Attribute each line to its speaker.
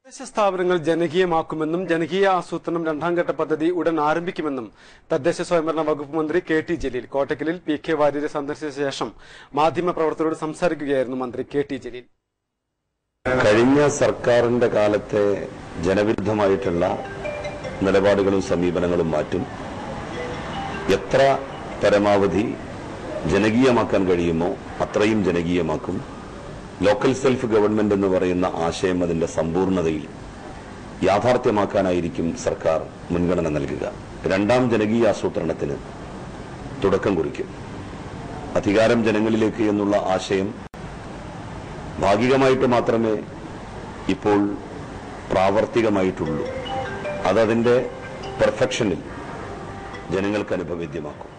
Speaker 1: തദ്ദേശ സ്ഥാപനങ്ങൾ ജനകീയമാക്കുമെന്നും ജനകീയ ആസൂത്രണം രണ്ടാം ഘട്ട പദ്ധതി ഉടൻ ആരംഭിക്കുമെന്നും തദ്ദേശ സ്വയംഭരണ വകുപ്പ് മന്ത്രി കെ ടി ജലീൽ കോട്ടക്കലിൽ പി കെ വാര്യരെ സന്ദർശിച്ച ശേഷം മാധ്യമപ്രവർത്തകരോട് സംസാരിക്കുകയായിരുന്നു മന്ത്രി കെ ടി ജലീൽ
Speaker 2: കഴിഞ്ഞ സർക്കാരിന്റെ കാലത്തെ ജനവിരുദ്ധമായിട്ടുള്ള നിലപാടുകളും സമീപനങ്ങളും മാറ്റും എത്ര പരമാവധി ജനകീയമാക്കാൻ കഴിയുമോ അത്രയും ജനകീയമാക്കും ലോക്കൽ സെൽഫ് ഗവൺമെന്റ് എന്ന് പറയുന്ന ആശയം അതിന്റെ സമ്പൂർണതയിൽ യാഥാർത്ഥ്യമാക്കാനായിരിക്കും സർക്കാർ മുൻഗണന നൽകുക രണ്ടാം ജനകീയ ആസൂത്രണത്തിന് തുടക്കം കുറിക്കും അധികാരം ജനങ്ങളിലേക്ക് എന്നുള്ള ആശയം ഭാഗികമായിട്ട് മാത്രമേ ഇപ്പോൾ പ്രാവർത്തികമായിട്ടുള്ളൂ അതതിന്റെ പെർഫെക്ഷനിൽ ജനങ്ങൾക്ക് അനുഭവേദ്യമാക്കും